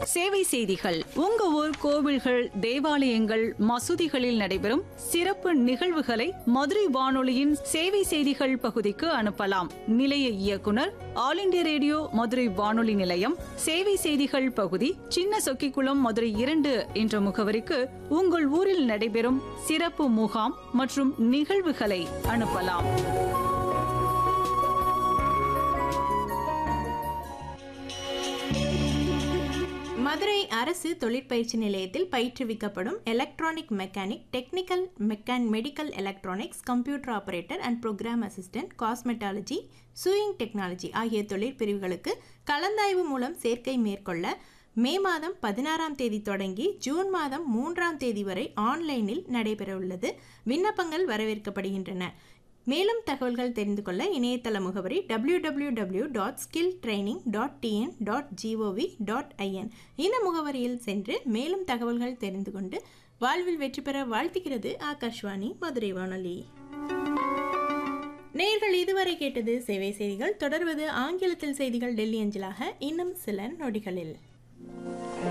சேவை செய்திகள் உங்க ஊர் கோவில்கள் தேவாலயங்கள் மசூதிகளில் நடைபெறும் சிறப்பு நிகழ்வுகளை மதுரை வானொலியின் சேவை செய்திகள் பகுதிக்கு அனுப்பலாம் நிலைய இயக்குனர் ஆல் இண்டியா ரேடியோ மதுரை வானொலி நிலையம் சேவை செய்திகள் பகுதி சின்ன சொக்கிக்குளம் மதுரை இரண்டு என்ற முகவரிக்கு உங்கள் ஊரில் நடைபெறும் சிறப்பு முகாம் மற்றும் நிகழ்வுகளை அனுப்பலாம் மதுரை அரசு தொழிற்பயிற்சி நிலையத்தில் பயிற்றுவிக்கப்படும் எலக்ட்ரானிக் மெக்கானிக் டெக்னிக்கல் மெக்கான் medical electronics computer operator and programme assistant cosmetology sewing technology ஆகிய தொழிற்பிரிவுகளுக்கு கலந்தாய்வு மூலம் சேர்க்கை மேற்கொள்ள மே மாதம் பதினாறாம் தேதி தொடங்கி ஜூன் மாதம் மூன்றாம் தேதி வரை ஆன்லைனில் நடைபெறவுள்ளது விண்ணப்பங்கள் வரவேற்கப்படுகின்றன மேலும் தகவல்கள் தெரிந்து கொள்ள இணையதள முகவரி www.skilltraining.tn.gov.in dot skill training dot TN dot GOV dot IN இந்த முகவரியில் சென்று மேலும் தகவல்கள் தெரிந்து கொண்டு வாழ்வில் வெற்றி பெற வாழ்த்துகிறது ஆகாஷ்வாணி மதுரை வானொலி நேர்கள் இதுவரை கேட்டது சேவை செய்திகள் தொடர்வது ஆங்கிலத்தில் செய்திகள் டெல்லி அஞ்சலாக இன்னும் சில நொடிகளில்